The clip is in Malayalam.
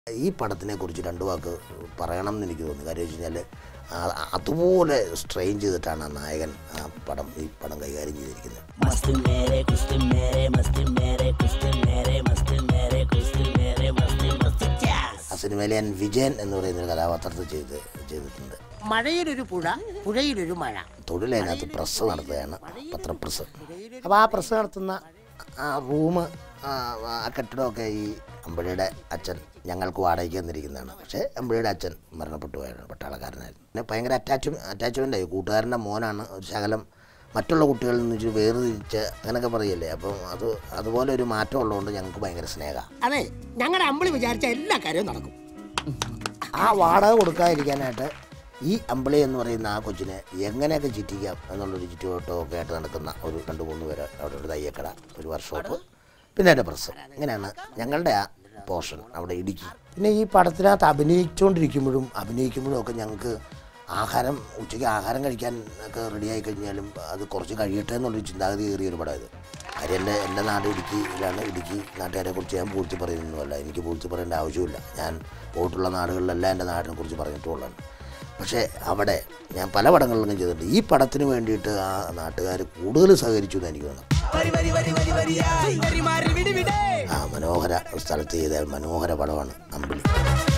ഈ പടത്തിനെ കുറിച്ച് രണ്ട് വാക്ക് പറയണം എന്ന് എനിക്ക് തോന്നുന്നു കാര്യം വെച്ച് കഴിഞ്ഞാൽ അതുപോലെ സ്ട്രെയിൻ ചെയ്തിട്ടാണ് ആ നായകൻ ആ പടം ഈ പടം കൈകാര്യം ചെയ്തിരിക്കുന്നത് मस्त मेरे कुछ मेरे मस्त मेरे कुछ मेरे मस्त मेरे कुछ मेरे मस्त मस्त jazz. ആ സിനിമയിൽ ഞാൻ വിജയൻ എന്ന് പറയുന്ന ഒരു കഥാപാത്രത്തെ ചെയ്ത് ചെയ്തിട്ടുണ്ട് മഴയിലൊരു പുഴ പുഴയിലൊരു മഴ തൊഴിലതിനകത്ത് പ്രസ് നടത്തുകയാണ് പത്രപ്രസ് അപ്പോൾ ആ പ്രസ് നടത്തുന്ന ആ റൂം ആ കെട്ടിടമൊക്കെ ഈ അമ്പഴിയുടെ അച്ഛൻ ഞങ്ങൾക്ക് വാടകയ്ക്ക് തന്നിരിക്കുന്നതാണ് പക്ഷേ അമ്പഴിയുടെ അച്ഛൻ മരണപ്പെട്ടു പോയാണ് പട്ടാളക്കാരനായിരുന്നു പിന്നെ ഭയങ്കര അറ്റാച്ച് അറ്റാച്ച്മെൻ്റ് ആയി കൂട്ടുകാരൻ്റെ മോനാണ് ഒരു ശകലം മറ്റുള്ള കുട്ടികളിൽ നിന്ന് ഇച്ചിരി വേർതിരിച്ച് അങ്ങനെയൊക്കെ പറയല്ലേ അപ്പം അത് അതുപോലെ ഒരു മാറ്റം ഉള്ളതുകൊണ്ട് ഞങ്ങൾക്ക് ഭയങ്കര സ്നേഹമാണ് അതെ ഞങ്ങളുടെ അമ്പിളി വിചാരിച്ച എല്ലാ കാര്യവും നടക്കും ആ വാടക കൊടുക്കാതിരിക്കാനായിട്ട് ഈ അമ്പിളി എന്ന് പറയുന്ന ആ കൊച്ചിനെ എങ്ങനെയൊക്കെ ചിറ്റിക്കാം എന്നുള്ളൊരു ചുറ്റുവട്ടമൊക്കെ ആയിട്ട് നടക്കുന്ന ഒരു രണ്ട് മൂന്ന് പേര് അവിടെ ഒരു തയ്യക്കട ഒരു വർക്ക്ഷോപ്പ് പിന്നെ എൻ്റെ പ്രസ് ഇങ്ങനെയാണ് ഞങ്ങളുടെ ആ പോർഷൻ അവിടെ ഇടുക്കി പിന്നെ ഈ പടത്തിനകത്ത് അഭിനയിച്ചുകൊണ്ടിരിക്കുമ്പോഴും അഭിനയിക്കുമ്പോഴും ഒക്കെ ഞങ്ങൾക്ക് ആഹാരം ഉച്ചയ്ക്ക് ആഹാരം കഴിക്കാൻ ഒക്കെ റെഡിയായി കഴിഞ്ഞാലും അത് കുറച്ച് കഴിയട്ടെ എന്നുള്ളൊരു ചിന്താഗതി കയറിയ ഒരു പടം ഇത് കാര്യം എൻ്റെ എൻ്റെ നാട് ഇടുക്കിയിലാണ് ഇടുക്കി നാട്ടുകാരെ കുറിച്ച് ഞാൻ പൂഴ്ത്തി പറയുന്നൊന്നുമല്ല എനിക്ക് പൂഴ്ത്തി പറയേണ്ട ആവശ്യമില്ല ഞാൻ പോയിട്ടുള്ള നാടുകളിലെല്ലാം എൻ്റെ നാടിനെ കുറിച്ച് പറഞ്ഞിട്ടുള്ളതാണ് പക്ഷേ അവിടെ ഞാൻ പല പടങ്ങളിലും ചെയ്തിട്ടുണ്ട് ഈ പടത്തിന് വേണ്ടിയിട്ട് ആ നാട്ടുകാർ കൂടുതൽ സഹകരിച്ചു എന്ന് എനിക്ക് തോന്നുന്നു ആ മനോഹര സ്ഥലത്ത് ചെയ്ത മനോഹര പടമാണ് അമ്പിളി